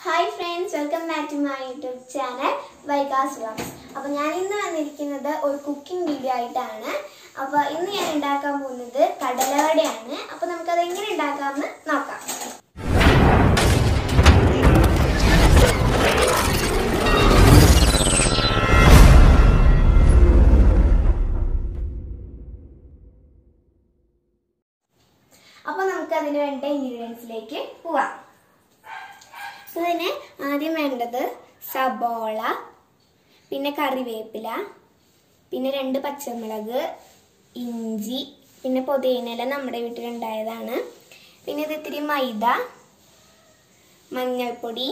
Hi friends welcome back to my YouTube channel Vaikas vlogs അപ്പോൾ ഞാൻ ഇന്ന് വന്നിരിക്കുന്നത് ഒരു കുക്കിംഗ് വീഡിയോ ആയിട്ടാണ് അപ്പോൾ ഇന്ന് ഞാൻ ഉണ്ടാക്കാൻ പോകുന്നത് കടലവടയാണ് അപ്പോൾ നമുക്കത് എങ്ങനെ ഉണ്ടാക്കാമെന്ന് നോക്കാം അപ്പോൾ നമുക്ക് അതിന് വേണ്ട ഇൻഗ്രീഡിയൻസിലേക്ക് പോവാം അപ്പോൾ ഇതിന് ആദ്യം വേണ്ടത് സബോള പിന്നെ കറിവേപ്പില പിന്നെ രണ്ട് പച്ചമുളക് ഇഞ്ചി പിന്നെ പുതിയനയില നമ്മുടെ വീട്ടിലുണ്ടായതാണ് പിന്നെ ഇത് ഇത്തിരി മൈദ മഞ്ഞൾപ്പൊടി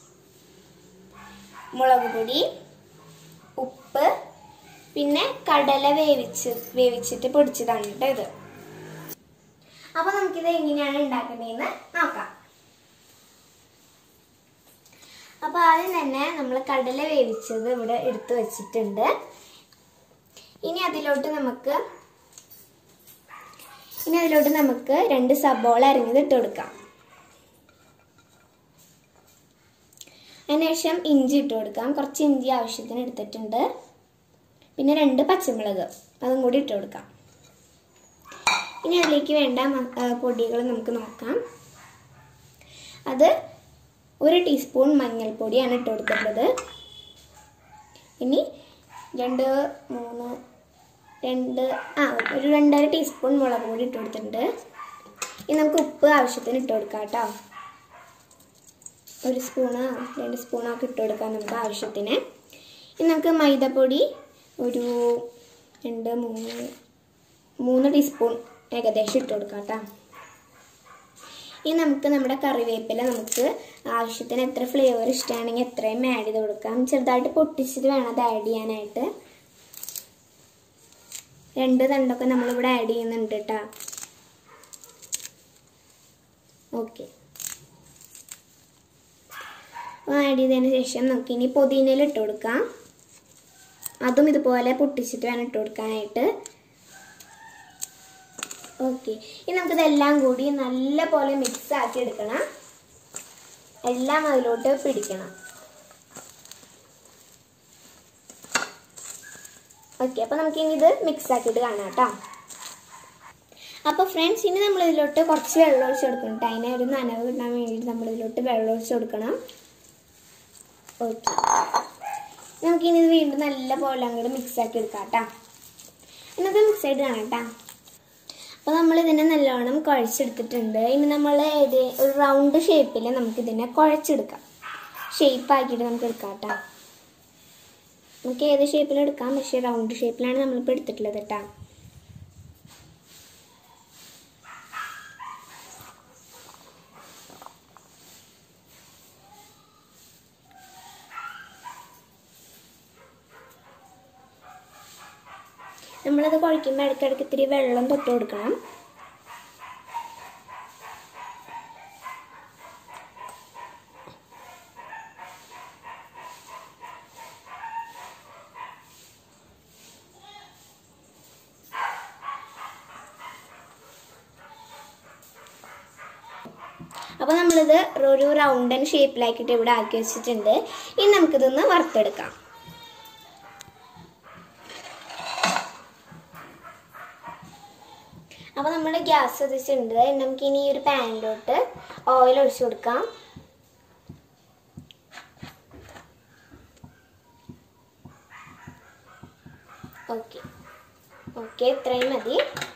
മുളക് പൊടി ഉപ്പ് പിന്നെ കടല വേവിച്ച് വേവിച്ചിട്ട് പൊടിച്ചതാണ് കേട്ടോ ഇത് അപ്പൊ നമുക്കിത് എങ്ങനെയാണ് ഉണ്ടാക്കേണ്ടതെന്ന് നോക്കാം അപ്പൊ ആദ്യം തന്നെ നമ്മൾ കടല വേവിച്ചത് ഇവിടെ എടുത്തു വെച്ചിട്ടുണ്ട് ഇനി അതിലോട്ട് നമുക്ക് ഇനി അതിലോട്ട് നമുക്ക് രണ്ട് സബോള അരിഞ്ഞത് ഇട്ട് കൊടുക്കാം അതിനുശേഷം ഇഞ്ചി ഇട്ട് കൊടുക്കാം കുറച്ച് ഇഞ്ചി ആവശ്യത്തിന് എടുത്തിട്ടുണ്ട് പിന്നെ രണ്ട് പച്ചമുളക് അതും കൂടി ഇട്ട് കൊടുക്കാം ഇനി അതിലേക്ക് വേണ്ട പൊടികൾ നമുക്ക് നോക്കാം അത് ഒരു ടീസ്പൂൺ മഞ്ഞൾപ്പൊടിയാണ് ഇട്ട് കൊടുത്തിട്ടുള്ളത് ഇനി രണ്ട് മൂന്ന് രണ്ട് ആ ഒരു രണ്ടര ടീസ്പൂൺ മുളക് പൊടി ഇട്ട് കൊടുത്തിട്ടുണ്ട് ഇനി നമുക്ക് ഉപ്പ് ആവശ്യത്തിന് ഇട്ട് കൊടുക്കാം കേട്ടോ ഒരു സ്പൂണ് രണ്ട് സ്പൂണൊക്കെ ഇട്ട് കൊടുക്കാം നമുക്ക് ആവശ്യത്തിന് ഇനി നമുക്ക് മൈദപ്പൊടി ഒരു രണ്ട് മൂന്ന് മൂന്ന് ടീസ്പൂൺ ഏകദേശം ഇട്ട് കൊടുക്കാം കേട്ടോ ഇനി നമുക്ക് നമ്മുടെ കറിവേപ്പില നമുക്ക് ആവശ്യത്തിന് എത്ര ഫ്ലേവർ ഇഷ്ടമാണെങ്കിൽ എത്രയും ആഡ് ചെയ്ത് കൊടുക്കാം ചെറുതായിട്ട് പൊട്ടിച്ചിട്ട് വേണം അത് ആഡ് ചെയ്യാനായിട്ട് രണ്ട് തണ്ടൊക്കെ നമ്മളിവിടെ ആഡ് ചെയ്യുന്നുണ്ട് കേട്ടോ ഓക്കെ ആഡ് ചെയ്തതിന് ശേഷം നമുക്ക് ഇനി പുതിനയിൽ ഇട്ട് കൊടുക്കാം അതും ഇതുപോലെ പൊട്ടിച്ചിട്ട് വേണം ഇട്ട് കൊടുക്കാനായിട്ട് ഓക്കെ ഇനി നമുക്കിതെല്ലാം കൂടി നല്ല പോലെ മിക്സ് ആക്കി എടുക്കണം എല്ലാം അതിലോട്ട് പിടിക്കണം ഓക്കെ അപ്പോൾ നമുക്ക് ഇനി ഇത് മിക്സ് ആക്കിയിട്ട് കാണാം കേട്ടോ അപ്പോൾ ഫ്രണ്ട്സ് ഇനി നമ്മൾ ഇതിലോട്ട് കുറച്ച് വെള്ളം ഒഴിച്ച് കൊടുക്കണം കേട്ടോ അതിനെ ഒരു നനവ് കിട്ടാൻ വേണ്ടിയിട്ട് നമ്മൾ ഇതിലോട്ട് വെള്ളം ഒഴിച്ച് കൊടുക്കണം ഓക്കെ നമുക്കിനി ഇത് വീണ്ടും നല്ല പോലെ അങ്ങോട്ട് മിക്സ് ആക്കി എടുക്കാം കേട്ടോ എന്നിട്ട് മിക്സ് ആയിട്ട് കാണാം കേട്ടോ അപ്പോൾ നമ്മൾ ഇതിനെ നല്ലോണം കുഴച്ചെടുത്തിട്ടുണ്ട് ഇനി നമ്മൾ ഏത് ഒരു റൗണ്ട് ഷേപ്പിൽ നമുക്ക് ഇതിനെ കുഴച്ചെടുക്കാം ഷേപ്പ് ആക്കിയിട്ട് നമുക്ക് എടുക്കാം കേട്ടോ നമുക്ക് ഏത് ഷേപ്പിലും എടുക്കാം പക്ഷേ റൗണ്ട് ഷേപ്പിലാണ് നമ്മളിപ്പോൾ എടുത്തിട്ടുള്ളത് കേട്ടോ നമ്മളത് കുഴയ്ക്കുമ്പോൾ ഇടയ്ക്കിടയ്ക്ക് ഇത്തിരി വെള്ളം തൊട്ട് കൊടുക്കണം അപ്പോൾ നമ്മളിത് ഒരു റൗണ്ടൻ ഷേപ്പിലാക്കിയിട്ട് ഇവിടെ ആക്കി വെച്ചിട്ടുണ്ട് ഇനി നമുക്കിതൊന്ന് വറുത്തെടുക്കാം അപ്പോൾ നമ്മൾ ഗ്യാസ് കത്തിച്ചിട്ടുണ്ട് നമുക്ക് ഇനി ഒരു പാനിലോട്ട് ഓയിൽ ഒഴിച്ചു കൊടുക്കാം ഓക്കെ ഓക്കെ ഇത്രയും മതി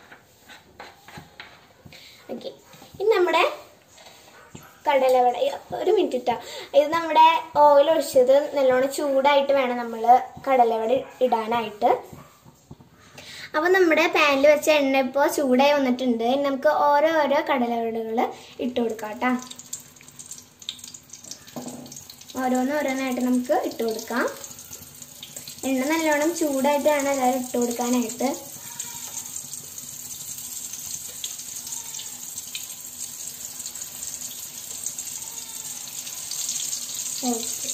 ഓക്കെ ഇനി നമ്മുടെ കടലവട ഒരു മിനിറ്റ് ഇട്ടാ ഇത് നമ്മുടെ ഓയിൽ ഒഴിച്ചത് നല്ലോണം ചൂടായിട്ട് വേണം നമ്മൾ കടലവട ഇടാനായിട്ട് അപ്പോൾ നമ്മുടെ പാനിൽ വെച്ച എണ്ണ ഇപ്പോൾ ചൂടായി വന്നിട്ടുണ്ട് ഇനി നമുക്ക് ഓരോ ഓരോ കടലവടകൾ ഇട്ട് കൊടുക്കാം കേട്ടോ ഓരോന്ന് ഓരോന്നായിട്ട് നമുക്ക് ഇട്ട് കൊടുക്കാം എണ്ണ നല്ലോണം ചൂടായിട്ട് വേണം എല്ലാവരും ഇട്ട് കൊടുക്കാനായിട്ട് ഓക്കെ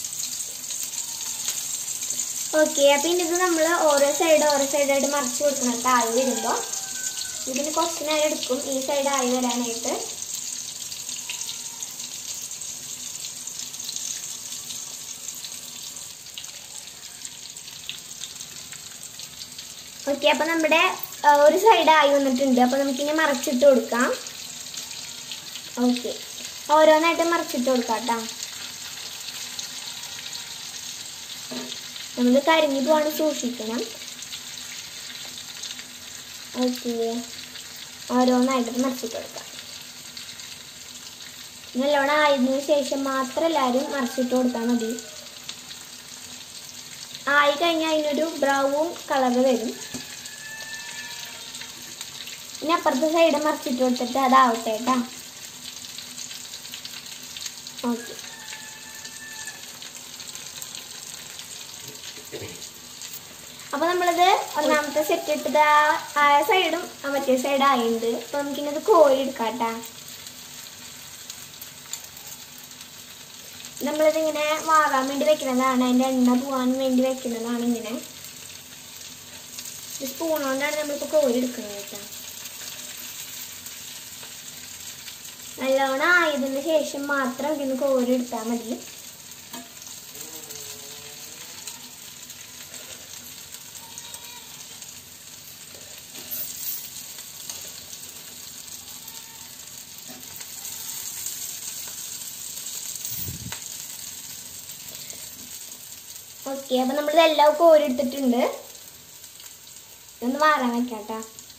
ഓക്കെ അപ്പം ഇനി ഇത് നമ്മൾ ഓരോ സൈഡ് ഓരോ സൈഡായിട്ട് മറിച്ച് കൊടുക്കണം കേട്ടോ ആയി വരുമ്പോൾ ഇതിന് കുറച്ച് നേരം എടുക്കും ഈ സൈഡ് ആയി വരാനായിട്ട് ഓക്കെ അപ്പൊ നമ്മുടെ ആ, ഒരു സൈഡ് ആയി വന്നിട്ടുണ്ട് അപ്പൊ നമുക്കിനി മറച്ചിട്ട് കൊടുക്കാം ഓക്കെ ഓരോന്നായിട്ട് മറച്ചിട്ട് കൊടുക്കാം കേട്ടോ നമ്മൾ കരിഞ്ഞു പോവാണ്ട് സൂക്ഷിക്കണം ഓക്കെ ഓരോന്നായിട്ട് മറിച്ചിട്ട് കൊടുക്കാം നല്ലോണം ആയതിനു ശേഷം മാത്രം എല്ലാവരും മറിച്ചിട്ട് കൊടുത്താൽ മതി ആയി കഴിഞ്ഞാൽ അതിനൊരു ബ്രൗൺ കളർ വരും ഇനി അപ്പുറത്തെ സൈഡ് മറിച്ചിട്ട് കൊടുത്തിട്ട് അതാവട്ടെ കേട്ടാ ഓക്കെ അപ്പൊ നമ്മളിത് ഒന്നാമത്തെ സെറ്റ് ഇട്ടത് ആ- ആ സൈഡും ആ മറ്റേ സൈഡ് ആയിട്ടുണ്ട് അപ്പൊ നമുക്കിന്നത് കോരി എടുക്കാട്ടാ നമ്മളിത് ഇങ്ങനെ വാറാൻ വേണ്ടി വെക്കുന്നതാണ് അതിന്റെ എണ്ണ പോവാൻ വേണ്ടി വെക്കുന്നതാണ് ഇങ്ങനെ സ്പൂൺ കൊണ്ടാണ് നമ്മളിപ്പോ കോരി എടുക്കുന്നത് കേട്ടോ നല്ലോണം ആയതിന് ശേഷം മാത്രം ഇതിന് കോരി എടുത്താൽ മതി ഓക്കെ അപ്പൊ നമ്മളിതെല്ലാം കോരി എടുത്തിട്ടുണ്ട് ഇതൊന്ന് മാറാൻ വെക്കാട്ടാ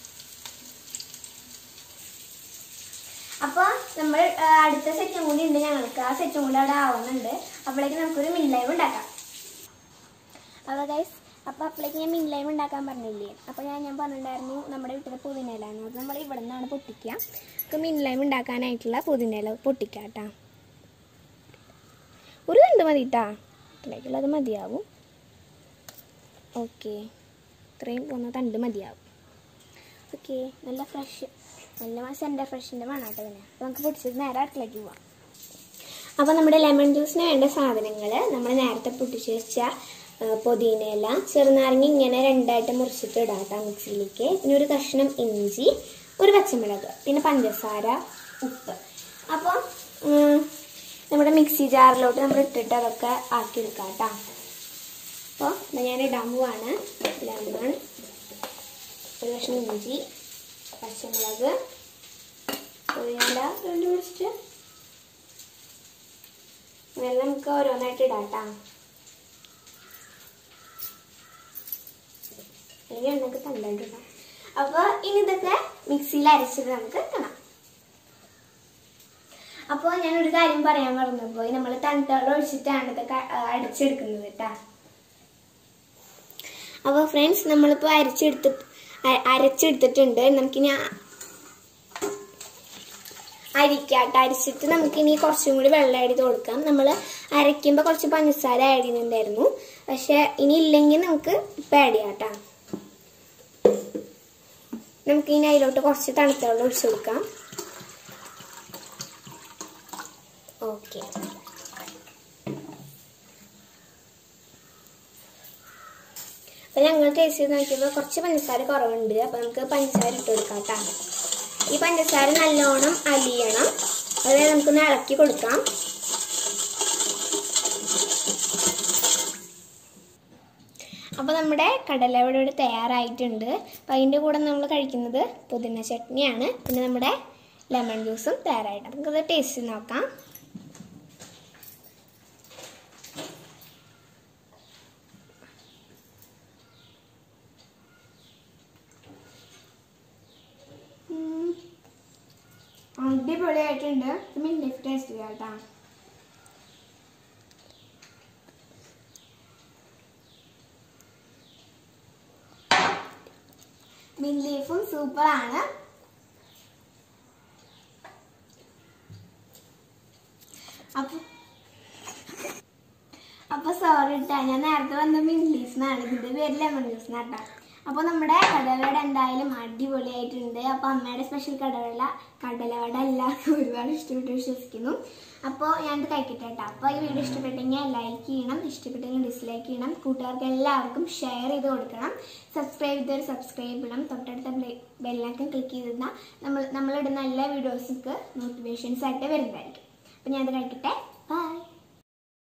അപ്പൊ നമ്മൾ ആ, അടുത്ത സെറ്റും കൂടി ഉണ്ട് ഞങ്ങൾക്ക് ആ സെറ്റും കൂടി അവിടെ ആവുന്നുണ്ട് അപ്പോഴേക്ക് നമുക്കൊരു മിൻലൈവ് ഉണ്ടാക്കാം അപ്പോൾ ഗൈസ് അപ്പോൾ അപ്പോഴേക്ക് ഞാൻ മിൻലൈവ് ഉണ്ടാക്കാൻ പറഞ്ഞില്ലേ അപ്പോൾ ഞാൻ ഞാൻ പറഞ്ഞിട്ടുണ്ടായിരുന്നു നമ്മുടെ വീട്ടിലെ പുതിനയിലാണ് അത് നമ്മൾ ഇവിടെ നിന്നാണ് പൊട്ടിക്കുക നമുക്ക് മിൻലൈവ് ഉണ്ടാക്കാനായിട്ടുള്ള പുതിനയില പൊട്ടിക്കാം കേട്ടോ ഒരു തണ്ട് മതി കേട്ടാ ഇതിലേക്കുള്ളത് മതിയാവും ഓക്കെ ഇത്രയും പോകുന്ന തണ്ട് മതിയാവും ഓക്കെ നല്ല ഫ്രഷ് നല്ല സെൻറ്റർ ഫ്രഷിൻ്റെ മണാട്ടോ ഇതിന് അപ്പോൾ നമുക്ക് പൊടിച്ചത് നേരെ അടുക്കളേക്ക് പോവാം അപ്പോൾ നമ്മുടെ ലെമൺ ജ്യൂസിന് വേണ്ട സാധനങ്ങൾ നമ്മൾ നേരത്തെ പൊട്ടിച്ച് വെച്ച ആ, പുതിനയില ചെറുനാരങ്ങ ഇങ്ങനെ രണ്ടായിട്ട് മുറിച്ചിട്ട് ഇടാം കേട്ടോ മിക്സിയിലേക്ക് പിന്നെ ഒരു കഷ്ണം ഇഞ്ചി ഒരു പച്ചമുളക് പിന്നെ പഞ്ചസാര ഉപ്പ് അപ്പോൾ ഉം, നമ്മുടെ മിക്സി ജാറിലോട്ട് നമ്മൾ ഇട്ടിട്ട് അതൊക്കെ ആക്കി എടുക്കാം കേട്ടോ അപ്പോൾ ഞാൻ ഇടാൻ പോവാണ് ലെമൺ ഒരു കഷ്ണം ഇഞ്ചി പച്ചമുളക് പുതിനയില രണ്ട് പിടിച്ചിട്ട് വെള്ളം നമുക്ക് ഓരോന്നായിട്ട് ഇടാം കേട്ടോ അല്ലെങ്കിൽ എണ്ണക്ക് തണ്ടായിട്ട് ഇടാം അപ്പോൾ ഇനി ഇതൊക്കെ മിക്സിയിൽ അരച്ചിട്ട് നമുക്ക് കാണാം അപ്പോൾ ഞാനൊരു കാര്യം പറയാൻ മറന്നുപോയി നമ്മൾ തണുത്തോളം ഒഴിച്ചിട്ടാണ് ഇതൊക്കെ അ- അടിച്ചെടുക്കുന്നത് കേട്ടാ അപ്പോൾ ഫ്രണ്ട്സ് നമ്മളിപ്പോൾ അരച്ചെടുത്ത് അ- അരച്ചെടുത്തിട്ടുണ്ട് നമുക്കിനി ആ- അരിക്കാട്ട് അരിച്ചിട്ട് നമുക്കിനി കുറച്ചും കൂടി വെള്ളം ആഡ് ചെയ്ത് കൊടുക്കാം നമ്മൾ അരയ്ക്കുമ്പോൾ കുറച്ച് പഞ്ചസാര ആഡ് ചെയ്യുന്നുണ്ടായിരുന്നു പക്ഷെ ഇനി ഇല്ലെങ്കിൽ നമുക്ക് ഇപ്പം ആഡ് ചെയ്യാം കേട്ടോ നമുക്ക് ഇനി അതിലോട്ട് കുറച്ച് തണുത്ത വെള്ളം ഒഴിച്ചു കൊടുക്കാം ഓക്കെ അപ്പൊ ഞങ്ങൾ ടേസ്റ്റ് ചെയ്ത് നോക്കിയപ്പോൾ കുറച്ച് പഞ്ചസാര കുറവുണ്ട് അപ്പൊ നമുക്ക് പഞ്ചസാര ഇട്ട് കൊടുക്കാം കേട്ടോ ഈ പഞ്ചസാര നല്ലോണം അലിയണം അതായത് നമുക്കൊന്ന് ഇളക്കി കൊടുക്കാം അപ്പോൾ നമ്മുടെ കടല ഇവിടെ ഇവിടെ തയ്യാറായിട്ടുണ്ട് അപ്പോൾ അതിൻ്റെ കൂടെ നമ്മൾ കഴിക്കുന്നത് പുതിന ചട്നിയാണ് പിന്നെ നമ്മുടെ ലെമൺ ജ്യൂസും തയ്യാറായിട്ട് നമുക്കത് ടേസ്റ്റ് നോക്കാം ഉം. അടിപൊളിയായിട്ടുണ്ട് മിന്റ് ടേസ്റ്റ് ചെയ്യാം കേട്ടോ മിൻ ലീഫും സൂപ്പറാണ് അപ്പൊ അപ്പൊ സോറി കേട്ടോ ഞാൻ നേരത്തെ വന്ന മിൻ ലീഫ്ന്നാണ് ഇതിന്റെ പേര് ലെമൺ ജ്യൂസ് കേട്ടോ അപ്പൊ നമ്മുടെ കടലവട എന്തായാലും അടിപൊളിയായിട്ടുണ്ട് അപ്പൊ അമ്മയുടെ സ്പെഷ്യൽ കടവട കടലവട എല്ലാവർക്കും ഒരുപാട് ഇഷ്ടപ്പെട്ടു വിശ്വസിക്കുന്നു അപ്പോൾ ഞാനിത് കഴിക്കട്ടെ കേട്ടോ അപ്പോൾ ഈ വീഡിയോ ഇഷ്ടപ്പെട്ടെങ്കിൽ ലൈക്ക് ചെയ്യണം ഇഷ്ടപ്പെട്ടെങ്കിൽ ഡിസ്ലൈക്ക് ചെയ്യണം കൂട്ടുകാർക്ക് എല്ലാവർക്കും ഷെയർ ചെയ്ത് കൊടുക്കണം സബ്സ്ക്രൈബ് ചെയ്തവർ സബ്സ്ക്രൈബ് ചെയ്യണം തൊട്ടടുത്ത ബെല്ലൈക്കൻ ക്ലിക്ക് ചെയ്തിരുന്നാൽ നമ്മൾ നമ്മളിടുന്ന എല്ലാ വീഡിയോസിക്ക് നോട്ടിഫിക്കേഷൻസ് ആയിട്ട് വരുന്നതായിരിക്കും അപ്പോൾ ഞാനത് കഴിക്കട്ടെ